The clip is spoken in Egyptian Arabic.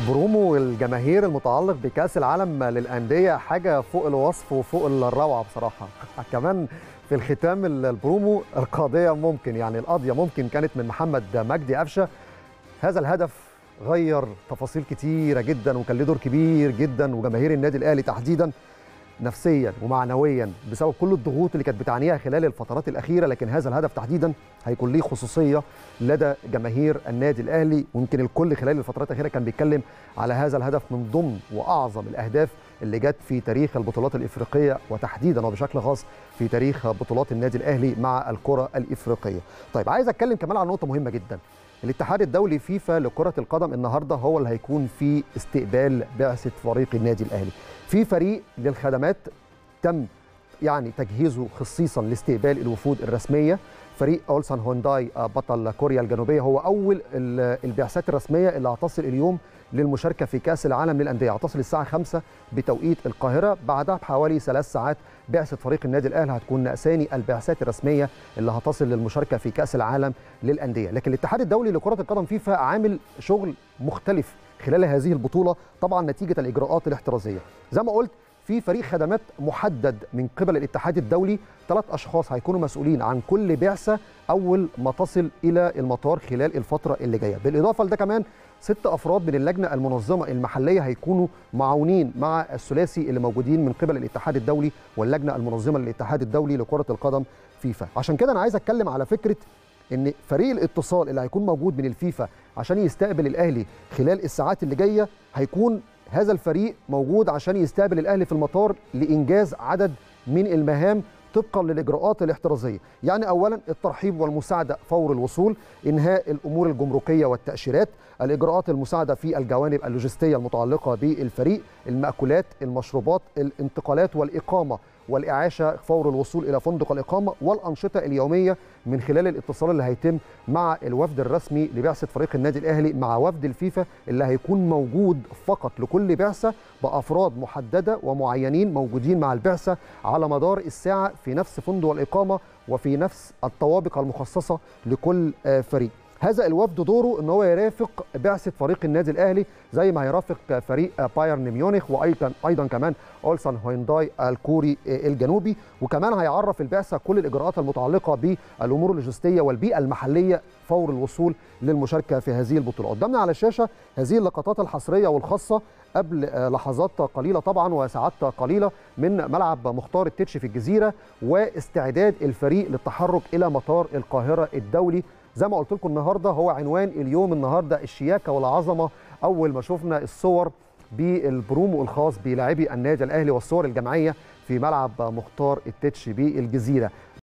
برومو الجماهير المتعلق بكأس العالم للأندية حاجة فوق الوصف وفوق الروعة بصراحة كمان في الختام البرومو القضية ممكن يعني القضية ممكن كانت من محمد مجدي قفشة هذا الهدف غير تفاصيل كتيرة جدا وكان له دور كبير جدا وجماهير النادي الأهلي تحديدا نفسيا ومعنويا بسبب كل الضغوط اللي كانت بتعانيها خلال الفترات الاخيره لكن هذا الهدف تحديدا هيكون ليه خصوصيه لدى جماهير النادي الاهلي ويمكن الكل خلال الفترات الاخيره كان بيتكلم على هذا الهدف من ضمن واعظم الاهداف اللي جت في تاريخ البطولات الافريقيه وتحديدا وبشكل خاص في تاريخ بطولات النادي الاهلي مع الكره الافريقيه. طيب عايز اتكلم كمان عن نقطه مهمه جدا. الاتحاد الدولي فيفا لكرة القدم النهارده هو اللي هيكون في استقبال بعثة فريق النادي الأهلي. في فريق للخدمات تم يعني تجهيزه خصيصا لاستقبال الوفود الرسمية فريق أولسان هونداي بطل كوريا الجنوبية هو أول البعثات الرسمية اللي هتصل اليوم للمشاركة في كأس العالم للأندية هتصل الساعة 5 بتوقيت القاهرة بعدها بحوالي ثلاث ساعات بعثة فريق النادي الأهلي هتكون ثاني البعثات الرسمية اللي هتصل للمشاركة في كأس العالم للأندية لكن الاتحاد الدولي لكرة القدم فيفا عامل شغل مختلف خلال هذه البطولة طبعا نتيجة الإجراءات الاحترازية زي ما قلت في فريق خدمات محدد من قبل الاتحاد الدولي ثلاث اشخاص هيكونوا مسؤولين عن كل بعثه اول ما تصل الى المطار خلال الفتره اللي جايه بالاضافه لده كمان ست افراد من اللجنه المنظمه المحليه هيكونوا معاونين مع الثلاثي اللي موجودين من قبل الاتحاد الدولي واللجنه المنظمه للاتحاد الدولي لكره القدم فيفا عشان كده انا عايز اتكلم على فكره ان فريق الاتصال اللي هيكون موجود من الفيفا عشان يستقبل الاهلي خلال الساعات اللي جايه هيكون هذا الفريق موجود عشان يستقبل الاهلي في المطار لانجاز عدد من المهام طبقا للاجراءات الاحترازيه، يعني اولا الترحيب والمساعده فور الوصول، انهاء الامور الجمركيه والتاشيرات، الاجراءات المساعده في الجوانب اللوجستيه المتعلقه بالفريق، المأكولات، المشروبات، الانتقالات والاقامه والإعاشة فور الوصول إلى فندق الإقامة والأنشطة اليومية من خلال الاتصال اللي هيتم مع الوفد الرسمي لبعثة فريق النادي الأهلي مع وفد الفيفا اللي هيكون موجود فقط لكل بعثة بأفراد محددة ومعينين موجودين مع البعثة على مدار الساعة في نفس فندق الإقامة وفي نفس الطوابق المخصصة لكل فريق هذا الوفد دوره ان هو يرافق بعثه فريق النادي الاهلي زي ما هيرافق فريق بايرن ميونخ وايضا ايضا كمان اولسان هوينداي الكوري الجنوبي وكمان هيعرف البعثه كل الاجراءات المتعلقه بالامور اللوجستيه والبيئه المحليه فور الوصول للمشاركه في هذه البطوله قدامنا على الشاشه هذه اللقطات الحصريه والخاصه قبل لحظات قليله طبعا وساعات قليله من ملعب مختار التتش في الجزيره واستعداد الفريق للتحرك الى مطار القاهره الدولي زي ما قلت لكم النهارده هو عنوان اليوم النهارده الشياكه والعظمه اول ما شفنا الصور بالبرومو الخاص بلاعبي النادي الاهلي والصور الجماعيه في ملعب مختار التتش بالجزيره